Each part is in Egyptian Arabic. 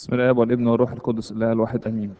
بسم الله والابن والروح القدس الله الواحد امين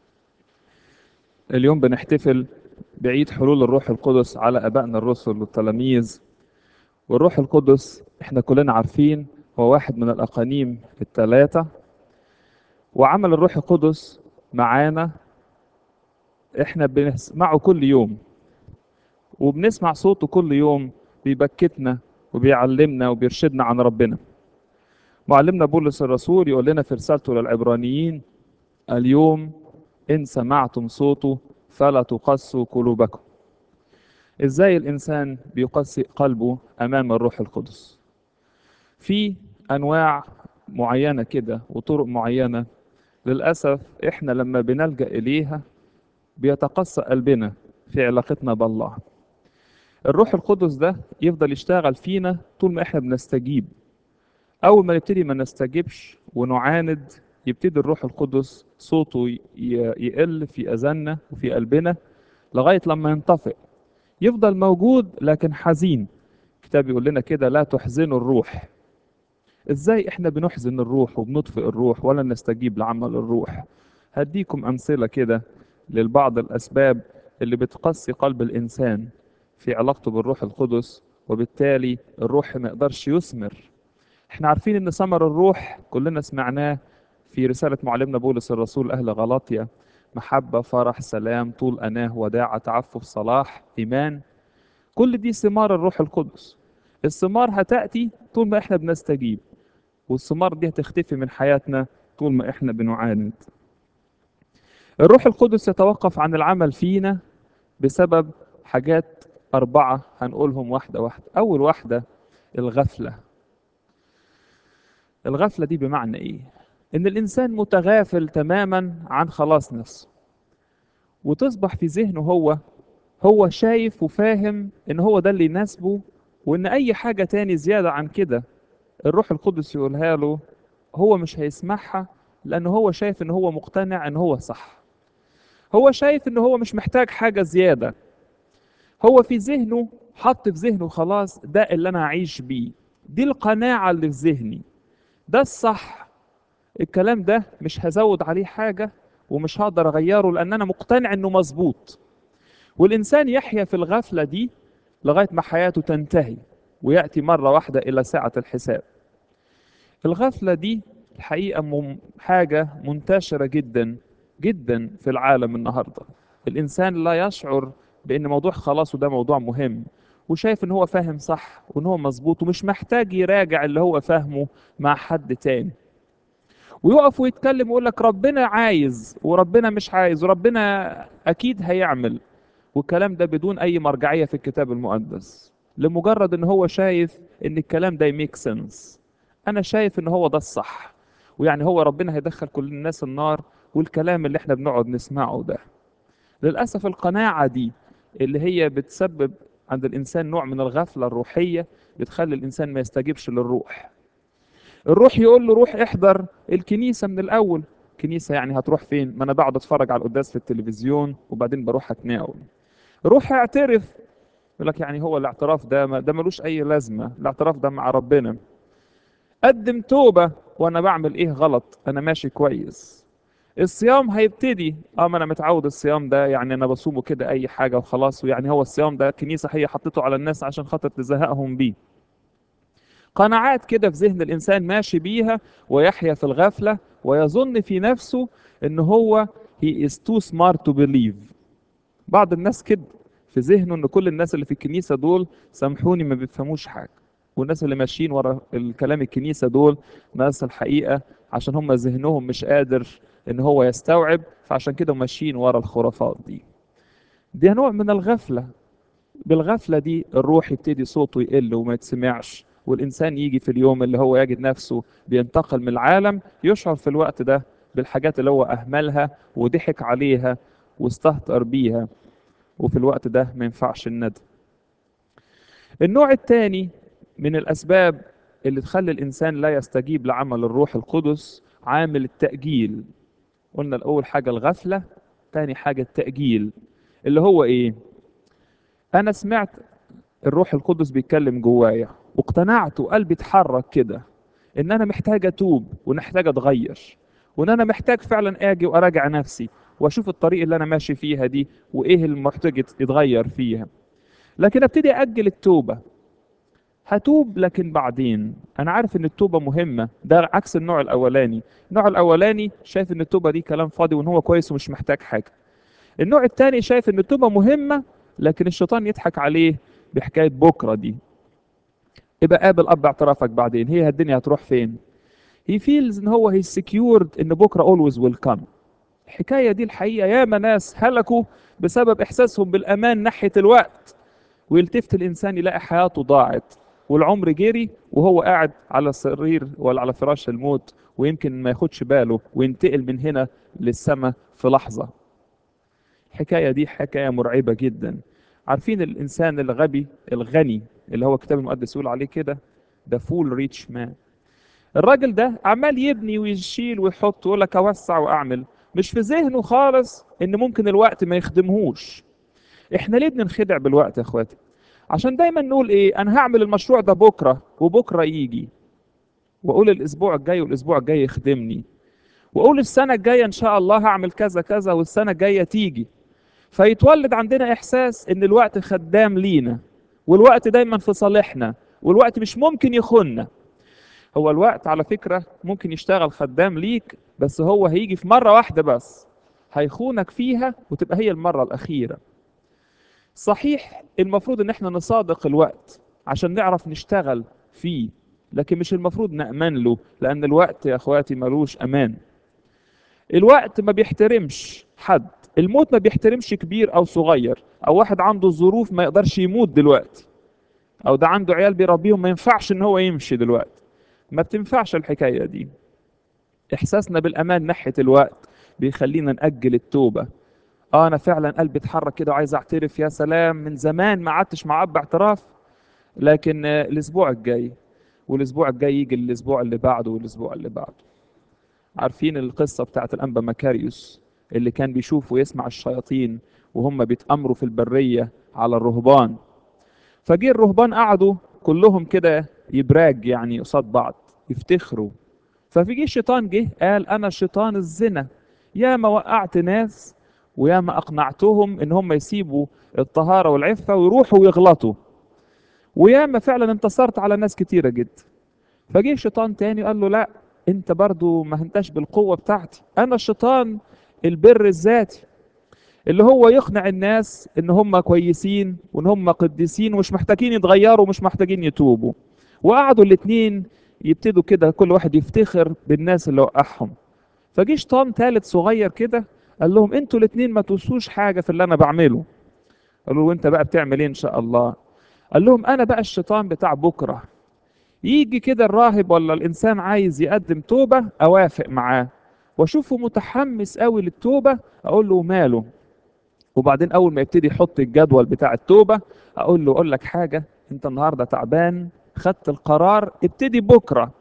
اليوم بنحتفل بعيد حلول الروح القدس على ابائنا الرسل والتلاميذ والروح القدس احنا كلنا عارفين هو واحد من الاقانيم الثلاثه وعمل الروح القدس معانا احنا بنسمعه كل يوم وبنسمع صوته كل يوم بيبكتنا وبيعلمنا وبيرشدنا عن ربنا معلمنا بولس الرسول يقول لنا في رسالته للعبرانيين اليوم إن سمعتم صوته فلا تقسوا قلوبكم إزاي الإنسان بيقسي قلبه أمام الروح القدس في أنواع معينة كده وطرق معينة للأسف إحنا لما بنلجأ إليها بيتقسى قلبنا في علاقتنا بالله الروح القدس ده يفضل يشتغل فينا طول ما إحنا بنستجيب أول ما نبتدي ما نستجبش ونعاند يبتدي الروح القدس صوته يقل في أذاننا وفي قلبنا لغاية لما ينطفئ يفضل موجود لكن حزين الكتاب يقول لنا كده لا تحزنوا الروح ازاي احنا بنحزن الروح وبنطفئ الروح ولا نستجيب لعمل الروح هديكم امثله كده للبعض الاسباب اللي بتقسي قلب الانسان في علاقته بالروح القدس وبالتالي الروح ما يقدرش يثمر احنا عارفين ان ثمر الروح كلنا سمعناه في رسالة معلمنا بولس الرسول أهل غلاطيا محبة فرح سلام طول أناه وداعة تعفف صلاح إيمان كل دي ثمار الروح القدس الثمار هتأتي طول ما احنا بنستجيب والثمار دي هتختفي من حياتنا طول ما احنا بنعاند الروح القدس يتوقف عن العمل فينا بسبب حاجات أربعة هنقولهم واحدة واحدة أول واحدة الغفلة الغفلة دي بمعنى إيه؟ إن الإنسان متغافل تماما عن خلاص نفسه وتصبح في ذهنه هو هو شايف وفاهم إن هو ده اللي يناسبه وإن أي حاجة تاني زيادة عن كده الروح القدس يقولها له هو مش هيسمعها لأن هو شايف إن هو مقتنع إن هو صح هو شايف إن هو مش محتاج حاجة زيادة هو في ذهنه حط في ذهنه خلاص ده اللي أنا هعيش بيه دي القناعة اللي في ذهني ده الصح الكلام ده مش هزود عليه حاجة ومش هقدر أغيره لأن أنا مقتنع إنه مظبوط والإنسان يحيا في الغفلة دي لغاية ما حياته تنتهي ويأتي مرة واحدة إلى ساعة الحساب الغفلة دي الحقيقة مم حاجة منتشرة جدا جدا في العالم النهاردة الإنسان لا يشعر بأن موضوع خلاصه ده موضوع مهم وشايف ان هو فاهم صح وان هو مظبوط ومش محتاج يراجع اللي هو فاهمه مع حد تاني ويقف ويتكلم ويقول لك ربنا عايز وربنا مش عايز وربنا اكيد هيعمل والكلام ده بدون اي مرجعيه في الكتاب المقدس لمجرد ان هو شايف ان الكلام ده يميك سنس انا شايف ان هو ده الصح ويعني هو ربنا هيدخل كل الناس النار والكلام اللي احنا بنقعد نسمعه ده للاسف القناعه دي اللي هي بتسبب عند الإنسان نوع من الغفلة الروحية بتخلي الإنسان ما يستجيبش للروح الروح يقول له روح احضر الكنيسة من الأول كنيسة يعني هتروح فين ما أنا بقعد أتفرج على القداس في التلفزيون وبعدين بروح أتناول روح اعترف يقول لك يعني هو الاعتراف ده ما ده ملوش أي لازمة الاعتراف ده مع ربنا قدم توبة وأنا بعمل إيه غلط أنا ماشي كويس الصيام هيبتدي اه ما انا متعود الصيام ده يعني انا بصومه كده اي حاجه وخلاص ويعني هو الصيام ده كنيسه هي حطته على الناس عشان خاطر تزهقهم بيه قناعات كده في ذهن الانسان ماشي بيها ويحيا في الغفله ويظن في نفسه ان هو he is too smart to believe بعض الناس كده في ذهنه ان كل الناس اللي في الكنيسه دول سامحوني ما بيفهموش حاجه والناس اللي ماشيين ورا الكلام الكنيسه دول ناس الحقيقه عشان هم ذهنهم مش قادر ان هو يستوعب فعشان كده ماشيين ورا الخرافات دي دي نوع من الغفلة بالغفلة دي الروح يبتدي صوته يقل وما يتسمعش والإنسان يجي في اليوم اللي هو يجد نفسه بينتقل من العالم يشعر في الوقت ده بالحاجات اللي هو أهملها وضحك عليها واستهتر بيها وفي الوقت ده ما ينفعش الندم النوع الثاني من الأسباب اللي تخلي الإنسان لا يستجيب لعمل الروح القدس عامل التأجيل قلنا الأول حاجة الغفلة تاني حاجة التأجيل اللي هو إيه أنا سمعت الروح القدس بيتكلم جوايا واقتنعت وقلبي اتحرك كده إن أنا محتاج أتوب ومحتاج أتغير وان انا محتاج فعلا اجي واراجع نفسي واشوف الطريق اللي انا ماشي فيها دي وايه اللي محتاج يتغير فيها لكن ابتدي اجل التوبه هتوب لكن بعدين انا عارف ان التوبه مهمه ده عكس النوع الاولاني النوع الاولاني شايف ان التوبه دي كلام فاضي وان هو كويس ومش محتاج حاجه النوع الثاني شايف ان التوبه مهمه لكن الشيطان يضحك عليه بحكايه بكره دي يبقى قابل اب اعترافك بعدين هي الدنيا هتروح فين he feels ان هو he secured ان بكره always will come الحكايه دي الحقيقه ياما ناس هلكوا بسبب احساسهم بالامان ناحيه الوقت ويلتفت الانسان يلاقي حياته ضاعت والعمر جري وهو قاعد على السرير ولا على فراش الموت ويمكن ما ياخدش باله وينتقل من هنا للسماء في لحظه الحكايه دي حكايه مرعبه جدا عارفين الانسان الغبي الغني اللي هو الكتاب المقدس يقول عليه كده ده فول ريتش مان الراجل ده عمال يبني ويشيل ويحط ويقول لك اوسع واعمل مش في ذهنه خالص ان ممكن الوقت ما يخدمهوش احنا ليه بننخدع بالوقت يا اخواتي عشان دايما نقول ايه انا هعمل المشروع ده بكره وبكره يجي واقول الاسبوع الجاي والاسبوع الجاي يخدمني واقول السنه الجايه ان شاء الله هعمل كذا كذا والسنه الجايه تيجي فيتولد عندنا احساس ان الوقت خدام لينا والوقت دايما في صالحنا والوقت مش ممكن يخوننا هو الوقت على فكره ممكن يشتغل خدام ليك بس هو هيجي في مره واحده بس هيخونك فيها وتبقى هي المره الاخيره صحيح المفروض ان احنا نصادق الوقت عشان نعرف نشتغل فيه لكن مش المفروض نأمن له لأن الوقت يا أخواتي ملوش أمان الوقت ما بيحترمش حد الموت ما بيحترمش كبير أو صغير أو واحد عنده ظروف ما يقدرش يموت دلوقتي أو ده عنده عيال بيربيهم ما ينفعش إن هو يمشي دلوقتي ما بتنفعش الحكاية دي إحساسنا بالأمان ناحية الوقت بيخلينا نأجل التوبة اه انا فعلا قلبي اتحرك كده وعايز اعترف يا سلام من زمان ما قعدتش مع اب اعتراف لكن آه، الاسبوع الجاي والاسبوع الجاي يجي الاسبوع اللي بعده والاسبوع اللي بعده عارفين القصه بتاعت الانبا مكاريوس اللي كان بيشوف ويسمع الشياطين وهم بيتامروا في البريه على الرهبان فجه الرهبان قعدوا كلهم كده يبراج يعني قصاد بعض يفتخروا ففي جه شيطان جه قال انا شيطان الزنا يا ما وقعت ناس ويا ما اقنعتهم ان هم يسيبوا الطهاره والعفه ويروحوا ويغلطوا ويا ما فعلا انتصرت على ناس كتيره جدا فجه شيطان تاني قال له لا انت برضو ما انتش بالقوه بتاعتي انا الشيطان البر الذاتي اللي هو يقنع الناس ان هم كويسين وان هم قديسين ومش محتاجين يتغيروا ومش محتاجين يتوبوا وقعدوا الاتنين يبتدوا كده كل واحد يفتخر بالناس اللي وقعهم فجه شيطان تالت صغير كده قال لهم انتوا الاتنين ما توصوش حاجه في اللي انا بعمله قالوا له وانت بقى بتعمل ايه ان شاء الله قال لهم انا بقى الشيطان بتاع بكره يجي كده الراهب ولا الانسان عايز يقدم توبه اوافق معاه واشوفه متحمس قوي للتوبه اقول له ماله وبعدين اول ما يبتدي يحط الجدول بتاع التوبه اقول له اقول لك حاجه انت النهارده تعبان خدت القرار ابتدي بكره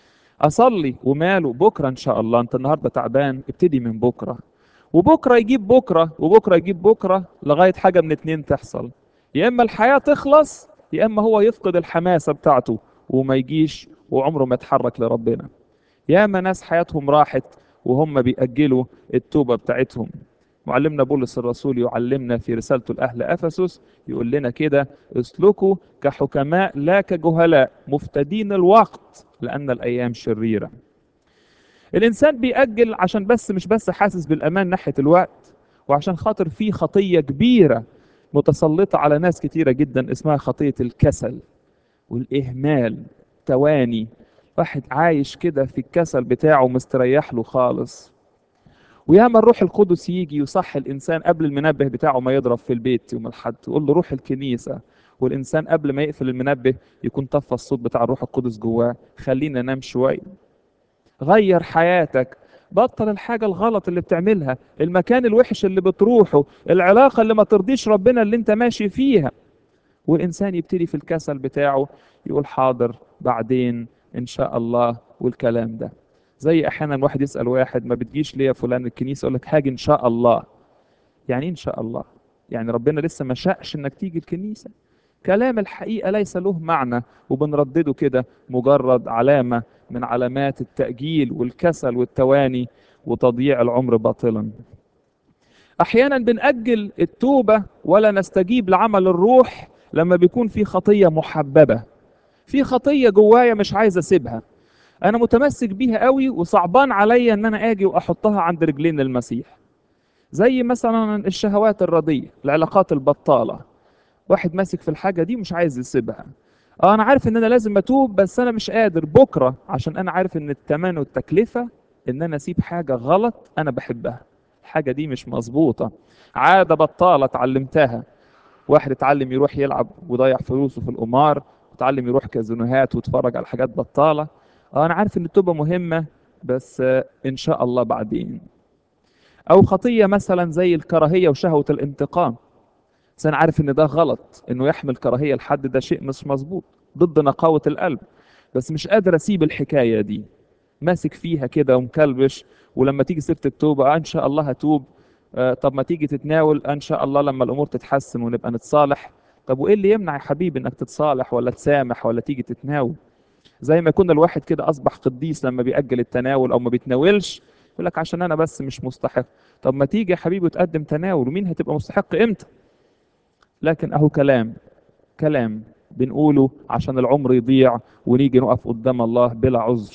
اصلي وماله بكره ان شاء الله انت النهارده تعبان ابتدي من بكره وبكره يجيب بكره وبكره يجيب بكره لغايه حاجه من اتنين تحصل يا اما الحياه تخلص يا اما هو يفقد الحماسه بتاعته وما يجيش وعمره ما يتحرك لربنا ياما ناس حياتهم راحت وهم بيأجلوا التوبة بتاعتهم معلمنا بولس الرسول يعلمنا في رسالته لأهل أفسس يقول لنا كده اسلكوا كحكماء لا كجهلاء مفتدين الوقت لأن الأيام شريرة الإنسان بيأجل عشان بس مش بس حاسس بالأمان ناحية الوقت وعشان خاطر في خطية كبيرة متسلطة على ناس كتيرة جدا اسمها خطية الكسل والإهمال تواني واحد عايش كده في الكسل بتاعه مستريح له خالص وياما الروح القدس يجي يصح الانسان قبل المنبه بتاعه ما يضرب في البيت يوم الحد يقول له روح الكنيسه والانسان قبل ما يقفل المنبه يكون طفى الصوت بتاع الروح القدس جواه خلينا ننام شويه غير حياتك بطل الحاجة الغلط اللي بتعملها المكان الوحش اللي بتروحه العلاقة اللي ما ترضيش ربنا اللي انت ماشي فيها والإنسان يبتدي في الكسل بتاعه يقول حاضر بعدين إن شاء الله والكلام ده زي أحيانا واحد يسأل واحد ما بتجيش ليه يا فلان الكنيسة يقول لك هاجي إن شاء الله يعني إيه إن شاء الله يعني ربنا لسه ما شاءش إنك تيجي الكنيسة كلام الحقيقة ليس له معنى وبنردده كده مجرد علامة من علامات التأجيل والكسل والتواني وتضييع العمر باطلا احيانا بنأجل التوبة ولا نستجيب لعمل الروح لما بيكون في خطية محببة في خطية جوايا مش عايز اسيبها انا متمسك بيها قوي وصعبان عليا ان انا اجي واحطها عند رجلين المسيح زي مثلا الشهوات الرديئة العلاقات البطالة واحد ماسك في الحاجة دي مش عايز يسيبها اه انا عارف ان انا لازم اتوب بس انا مش قادر بكرة عشان انا عارف ان التمن والتكلفة ان انا اسيب حاجة غلط انا بحبها الحاجة دي مش مظبوطة عادة بطالة اتعلمتها واحد اتعلم يروح يلعب ويضيع فلوسه في القمار وتعلم يروح كازينوهات ويتفرج على حاجات بطالة اه انا عارف ان التوبة مهمة بس آه، ان شاء الله بعدين او خطية مثلا زي الكراهية وشهوة الانتقام بس انا عارف ان ده غلط انه يحمل كراهية لحد ده شيء مش مظبوط ضد نقاوة القلب بس مش قادر اسيب الحكاية دي ماسك فيها كده ومكلبش ولما تيجي سيرة التوبة آه ان شاء الله هتوب آه طب ما تيجي تتناول آه ان شاء الله لما الامور تتحسن ونبقى نتصالح طب وايه اللي يمنع يا حبيبي انك تتصالح ولا تسامح ولا تيجي تتناول زي ما يكون الواحد كده اصبح قديس لما بيأجل التناول او ما بيتناولش يقول لك عشان انا بس مش مستحق طب ما تيجي يا حبيبي وتقدم تناول ومين هتبقى مستحق امتى لكن اهو كلام كلام بنقوله عشان العمر يضيع ونيجي نقف قدام الله بلا عذر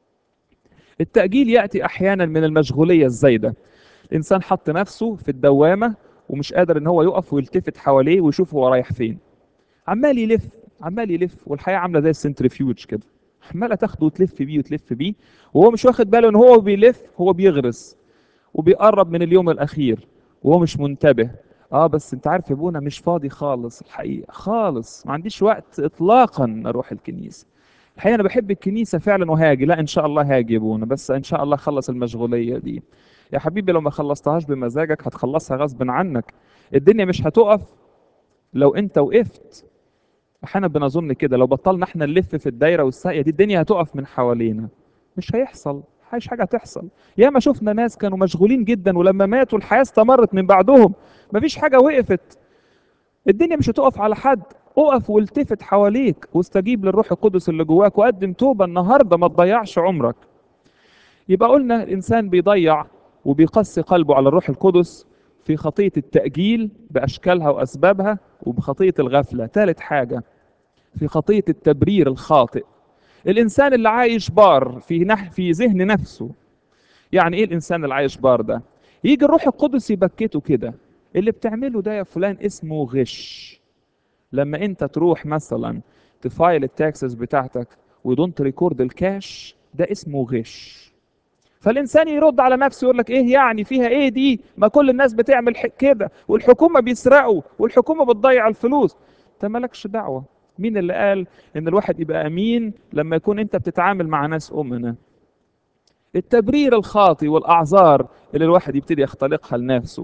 التأجيل يأتي أحيانا من المشغولية الزايدة الإنسان حط نفسه في الدوامة ومش قادر إن هو يقف ويلتفت حواليه ويشوف هو رايح فين عمال يلف عمال يلف والحياة عاملة زي السنترفيوج كده عمالة تاخده وتلف بيه وتلف بيه وهو مش واخد باله إن هو بيلف هو بيغرس وبيقرب من اليوم الأخير وهو مش منتبه اه بس انت عارف يا ابونا مش فاضي خالص الحقيقة خالص ما عنديش وقت اطلاقا اروح الكنيسة الحقيقة انا بحب الكنيسة فعلا وهاجي لا ان شاء الله هاجي يا ابونا بس ان شاء الله اخلص المشغولية دي يا حبيبي لو ما خلصتهاش بمزاجك هتخلصها غصب عنك الدنيا مش هتقف لو انت وقفت احيانا بنظن كده لو بطلنا احنا نلف في الدايره والساقيه دي الدنيا هتقف من حوالينا مش هيحصل مفيش حاجه هتحصل ياما شفنا ناس كانوا مشغولين جدا ولما ماتوا الحياه استمرت من بعدهم مفيش حاجه وقفت الدنيا مش هتقف على حد اقف والتفت حواليك واستجيب للروح القدس اللي جواك وقدم توبه النهارده ما تضيعش عمرك يبقى قلنا الانسان بيضيع وبيقسي قلبه على الروح القدس في خطيه التاجيل باشكالها واسبابها وبخطيه الغفله ثالث حاجه في خطيه التبرير الخاطئ الانسان اللي عايش بار في نح في ذهن نفسه يعني ايه الانسان اللي عايش بار ده يجي الروح القدس يبكته كده اللي بتعمله ده يا فلان اسمه غش لما انت تروح مثلا تفايل التاكسس بتاعتك ودونت ريكورد الكاش ده اسمه غش فالانسان يرد على نفسه يقول لك ايه يعني فيها ايه دي ما كل الناس بتعمل ح- كده والحكومه بيسرقوا والحكومه بتضيع الفلوس انت مالكش دعوه مين اللي قال ان الواحد يبقى امين لما يكون انت بتتعامل مع ناس امنا التبرير الخاطئ والاعذار اللي الواحد يبتدي يختلقها لنفسه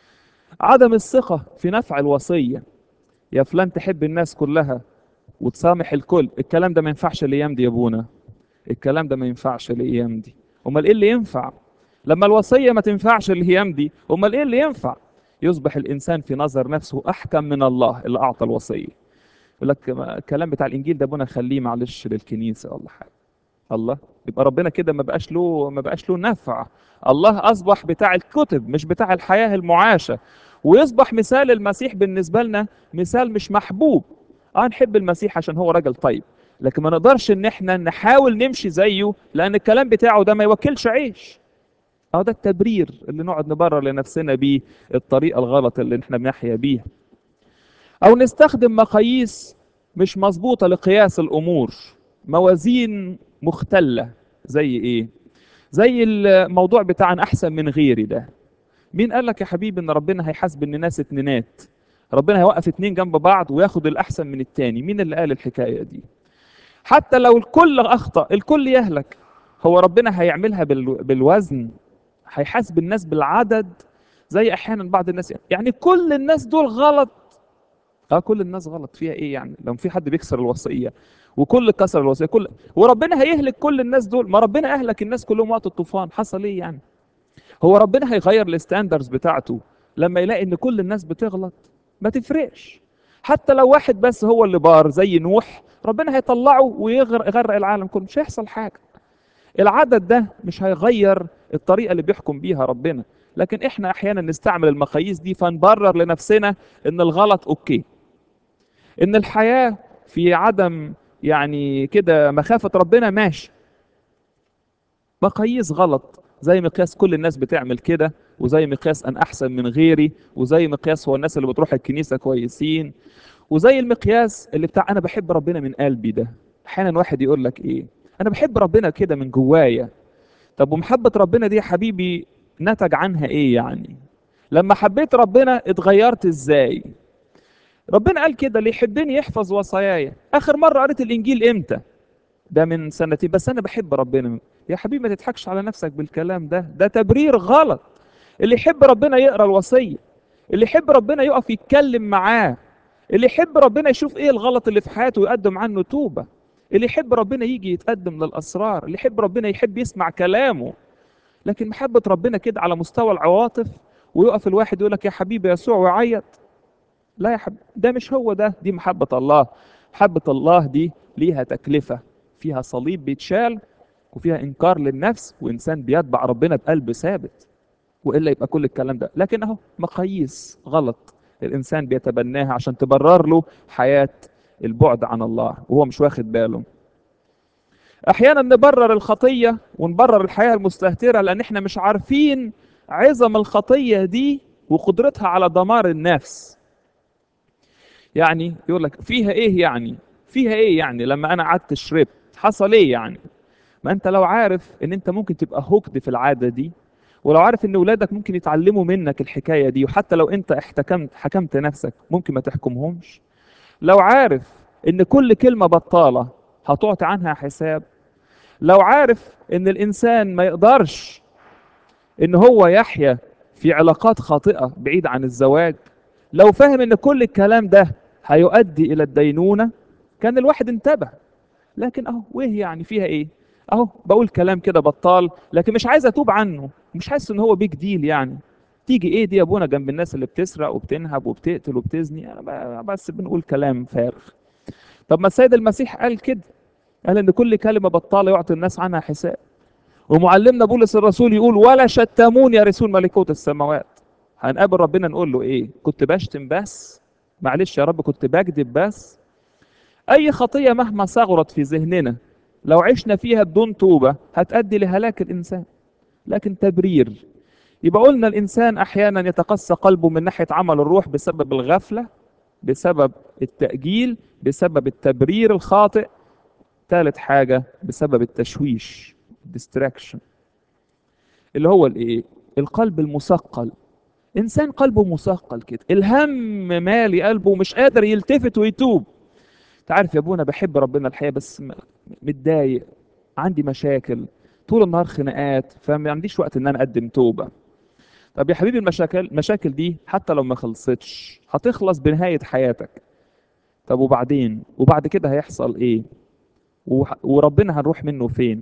عدم الثقه في نفع الوصيه يا فلان تحب الناس كلها وتسامح الكل الكلام ده ما ينفعش الايام دي يا ابونا الكلام ده ما ينفعش الايام دي امال ايه اللي ينفع لما الوصيه ما تنفعش الايام دي امال ايه اللي ينفع يصبح الانسان في نظر نفسه احكم من الله اللي اعطى الوصيه يقول لك ما- الكلام بتاع الانجيل ده ابونا خليه معلش للكنيسه ولا حاجه الله يبقى ربنا كده ما بقاش له ما بقاش له نفع الله اصبح بتاع الكتب مش بتاع الحياه المعاشه ويصبح مثال المسيح بالنسبه لنا مثال مش محبوب اه نحب المسيح عشان هو راجل طيب لكن ما نقدرش ان احنا نحاول نمشي زيه لان الكلام بتاعه ده ما يوكلش عيش اه ده التبرير اللي نقعد نبرر لنفسنا بيه الطريقه الغلط اللي احنا بنحيا بيها او نستخدم مقاييس مش مظبوطه لقياس الامور موازين مختله زي ايه زي الموضوع بتاع أنا احسن من غيري ده مين قال لك يا حبيبي ان ربنا هيحاسب ان ناس اتنينات ربنا هيوقف اتنين جنب بعض وياخد الاحسن من التاني مين اللي قال الحكايه دي حتى لو الكل اخطا الكل يهلك هو ربنا هيعملها بال- بالوزن هيحاسب الناس بالعدد زي احيانا بعض الناس يعني كل الناس دول غلط اه كل الناس غلط فيها ايه يعني لو في حد بيكسر الوصيه وكل كسر الوصيه كل وربنا هيهلك كل الناس دول ما ربنا اهلك الناس كلهم وقت الطوفان حصل ايه يعني هو ربنا هيغير الستاندرز بتاعته لما يلاقي ان كل الناس بتغلط ما تفرقش حتى لو واحد بس هو اللي بار زي نوح ربنا هيطلعه ويغرق العالم كله مش هيحصل حاجه العدد ده مش هيغير الطريقة اللي بيحكم بيها ربنا لكن احنا احيانا نستعمل المقاييس دي فنبرر لنفسنا ان الغلط اوكي ان الحياة في عدم يعني كده مخافة ربنا ماشي مقاييس غلط زي مقياس كل الناس بتعمل كده وزي مقياس انا احسن من غيري وزي مقياس هو الناس اللي بتروح الكنيسة كويسين وزي المقياس اللي بتاع انا بحب ربنا من قلبي ده احيانا واحد يقول لك ايه انا بحب ربنا كده من جوايا طب ومحبة ربنا دي يا حبيبي نتج عنها ايه يعني لما حبيت ربنا اتغيرت ازاي ربنا قال كده اللي يحبني يحفظ وصاياي اخر مرة قريت الانجيل امتى ده من سنتين بس انا بحب ربنا يا حبيبي ما تضحكش على نفسك بالكلام ده ده تبرير غلط اللي يحب ربنا يقرا الوصيه اللي يحب ربنا يقف يتكلم معاه اللي يحب ربنا يشوف ايه الغلط اللي في حياته ويقدم عنه توبه اللي يحب ربنا يجي يتقدم للاسرار اللي يحب ربنا يحب يسمع كلامه لكن محبه ربنا كده على مستوى العواطف ويقف الواحد يقول لك يا حبيبي يسوع ويعيط لا يا حبيبي ده مش هو ده دي محبه الله محبه الله دي ليها تكلفه فيها صليب بيتشال وفيها انكار للنفس وانسان بيتبع ربنا بقلب ثابت والا يبقى كل الكلام ده لكن اهو مقاييس غلط الانسان بيتبناها عشان تبرر له حياه البعد عن الله وهو مش واخد باله احيانا نبرر الخطيه ونبرر الحياه المستهتره لان احنا مش عارفين عظم الخطيه دي وقدرتها على دمار النفس يعني يقول لك فيها ايه يعني فيها ايه يعني لما انا قعدت شربت حصل ايه يعني ما انت لو عارف ان انت ممكن تبقى هوكد في العاده دي ولو عارف ان ولادك ممكن يتعلموا منك الحكايه دي وحتى لو انت احتكمت حكمت نفسك ممكن ما تحكمهمش لو عارف ان كل كلمه بطاله هتعطي عنها حساب لو عارف ان الانسان ما يقدرش ان هو يحيا في علاقات خاطئه بعيد عن الزواج لو فاهم ان كل الكلام ده هيؤدي الى الدينونه كان الواحد انتبه لكن اهو وايه يعني فيها ايه اهو بقول كلام كده بطال لكن مش عايز اتوب عنه مش حاسس ان هو بيج ديل يعني تيجي ايه دي يا ابونا جنب الناس اللي بتسرق وبتنهب وبتقتل وبتزني انا بس بنقول كلام فارغ طب ما السيد المسيح قال كده قال ان كل كلمه بطاله يعطي الناس عنها حساب ومعلمنا بولس الرسول يقول ولا شتمون يرثون ملكوت السماوات هنقابل ربنا نقول له ايه كنت بشتم بس معلش يا رب كنت بكذب بس اي خطيه مهما صغرت في ذهننا لو عشنا فيها بدون توبه هتؤدي لهلاك الانسان لكن تبرير يبقى قلنا الانسان احيانا يتقسى قلبه من ناحيه عمل الروح بسبب الغفله بسبب التاجيل بسبب التبرير الخاطئ ثالث حاجه بسبب التشويش distraction اللي هو الايه القلب المثقل انسان قلبه مثقل كده الهم مالي قلبه ومش قادر يلتفت ويتوب تعرف يا ابونا بحب ربنا الحقيقه بس متضايق عندي مشاكل طول النهار خناقات فما عنديش وقت ان انا اقدم توبه طب يا حبيبي المشاكل المشاكل دي حتى لو ما خلصتش هتخلص بنهايه حياتك طب وبعدين وبعد كده هيحصل ايه وربنا هنروح منه فين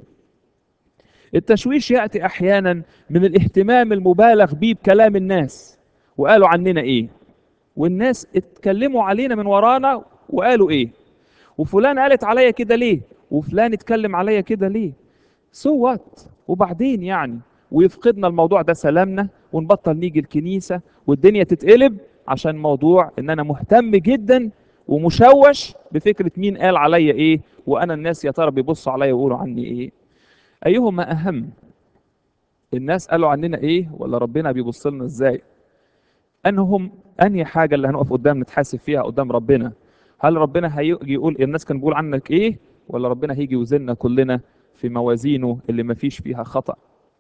التشويش ياتي احيانا من الاهتمام المبالغ به بكلام الناس وقالوا عننا ايه والناس اتكلموا علينا من ورانا وقالوا ايه وفلان قالت عليا كده ليه وفلان اتكلم عليا كده ليه سو so وات وبعدين يعني ويفقدنا الموضوع ده سلامنا ونبطل نيجي الكنيسة والدنيا تتقلب عشان موضوع ان انا مهتم جدا ومشوش بفكرة مين قال عليا ايه وانا الناس يا ترى بيبصوا عليا ويقولوا عني ايه ايهما اهم الناس قالوا عننا ايه ولا ربنا بيبص لنا ازاي انهم انهي حاجة اللي هنقف قدام نتحاسب فيها قدام ربنا هل ربنا هيجي يقول الناس كان بيقول عنك ايه ولا ربنا هيجي يوزننا كلنا في موازينه اللي ما فيش فيها خطأ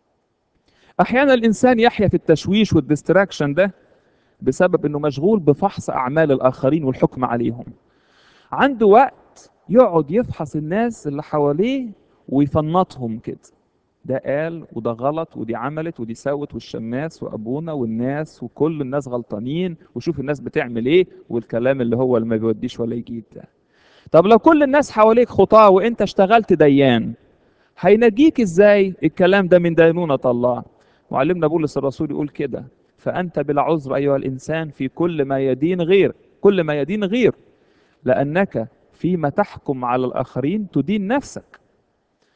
احيانا الانسان يحيا في التشويش والديستراكشن ده بسبب انه مشغول بفحص اعمال الاخرين والحكم عليهم عنده وقت يقعد يفحص الناس اللي حواليه ويفنطهم كده ده قال وده غلط ودي عملت ودي سوت والشماس وابونا والناس وكل الناس غلطانين وشوف الناس بتعمل ايه والكلام اللي هو اللي ما بيوديش ولا يجيب ده طب لو كل الناس حواليك خطاه وانت اشتغلت ديان هينجيك ازاي الكلام ده من دينونة الله معلمنا بولس الرسول يقول كده فأنت بلا عذر أيها الإنسان في كل ما يدين غير كل ما يدين غير لأنك فيما تحكم على الآخرين تدين نفسك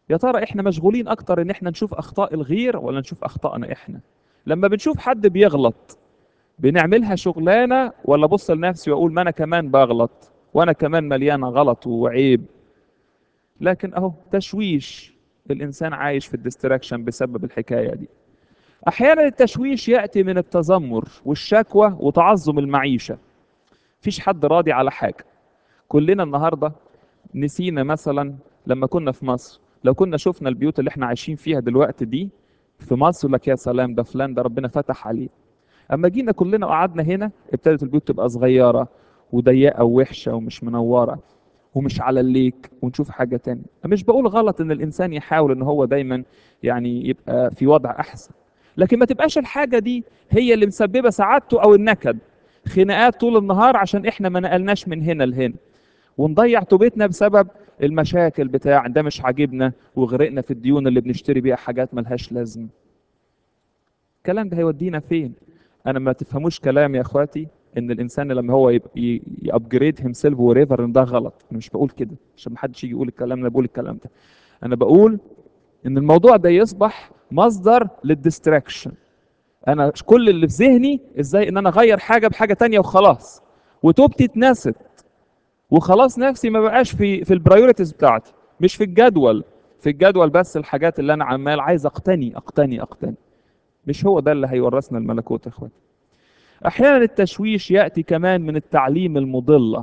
يا ترى احنا مشغولين اكتر ان احنا نشوف اخطاء الغير ولا نشوف اخطائنا احنا لما بنشوف حد بيغلط بنعملها شغلانه ولا بص لنفسي واقول ما انا كمان بغلط وانا كمان مليانه غلط وعيب لكن اهو تشويش الانسان عايش في الديستراكشن بسبب الحكايه دي احيانا التشويش ياتي من التذمر والشكوى وتعظم المعيشه مفيش حد راضي على حاجه كلنا النهارده نسينا مثلا لما كنا في مصر لو كنا شفنا البيوت اللي احنا عايشين فيها دلوقتي دي في مصر لك يا سلام ده فلان ده ربنا فتح عليه اما جينا كلنا وقعدنا هنا ابتدت البيوت تبقى صغيره وضيقه ووحشه ومش منوره ومش على الليك ونشوف حاجه تانية مش بقول غلط ان الانسان يحاول ان هو دايما يعني يبقى في وضع احسن لكن ما تبقاش الحاجه دي هي اللي مسببه سعادته او النكد خناقات طول النهار عشان احنا ما نقلناش من هنا لهنا ونضيع توبتنا بسبب المشاكل بتاع ده مش عاجبنا وغرقنا في الديون اللي بنشتري بيها حاجات ملهاش لازمه الكلام ده هيودينا فين انا ما تفهموش كلام يا اخواتي ان الانسان لما هو يبقى يابجريد هيم سيلف وريفر ان ده غلط انا مش بقول كده عشان ما حدش يجي يقول الكلام انا بقول الكلام ده انا بقول ان الموضوع ده يصبح مصدر للديستراكشن انا كل اللي في ذهني ازاي ان انا اغير حاجه بحاجه تانية وخلاص وتوبتي اتنست وخلاص نفسي ما بقاش في في البرايورتيز بتاعتي مش في الجدول في الجدول بس الحاجات اللي انا عمال عايز اقتني اقتني اقتني مش هو ده اللي هيورثنا الملكوت يا اخواتي احيانا التشويش ياتي كمان من التعليم المضله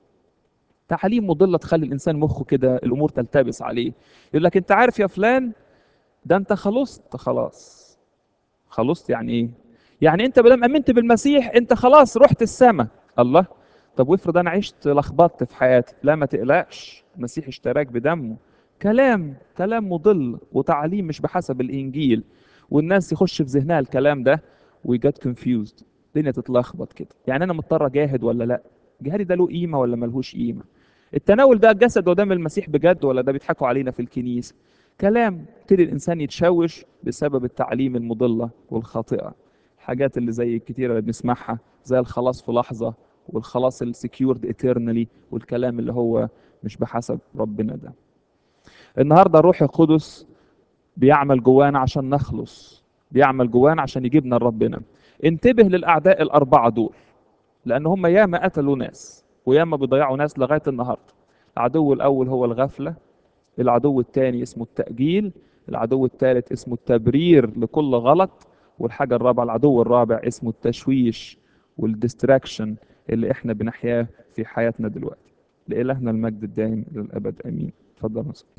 تعليم مضله تخلي الانسان مخه كده الامور تلتبس عليه يقول لك انت عارف يا فلان ده انت خلصت خلاص خلصت يعني ايه يعني انت بدل امنت بالمسيح انت خلاص رحت السماء الله طب وافرض انا عشت لخبطت في حياتي لا ما تقلقش المسيح اشتراك بدمه كلام كلام مضل وتعليم مش بحسب الانجيل والناس يخش في ذهنها الكلام ده ويجت كونفيوزد الدنيا تتلخبط كده يعني انا مضطر اجاهد ولا لا جهادي ده له قيمه ولا ملهوش قيمه التناول ده جسد ودم المسيح بجد ولا ده بيضحكوا علينا في الكنيسه كلام يبتدي الانسان يتشوش بسبب التعليم المضله والخاطئه الحاجات اللي زي الكتيره اللي بنسمعها زي الخلاص في لحظه والخلاص السكيورد ايترنالي والكلام اللي هو مش بحسب ربنا ده النهارده الروح القدس بيعمل جوانا عشان نخلص بيعمل جوانا عشان يجيبنا لربنا انتبه للاعداء الاربعه دول لان هم ياما قتلوا ناس وياما بيضيعوا ناس لغايه النهارده العدو الاول هو الغفله العدو الثاني اسمه التاجيل العدو الثالث اسمه التبرير لكل غلط والحاجه الرابعه العدو الرابع اسمه التشويش والديستراكشن اللي احنا بنحياه في حياتنا دلوقتي لإلهنا المجد الدائم إلى الأبد آمين اتفضل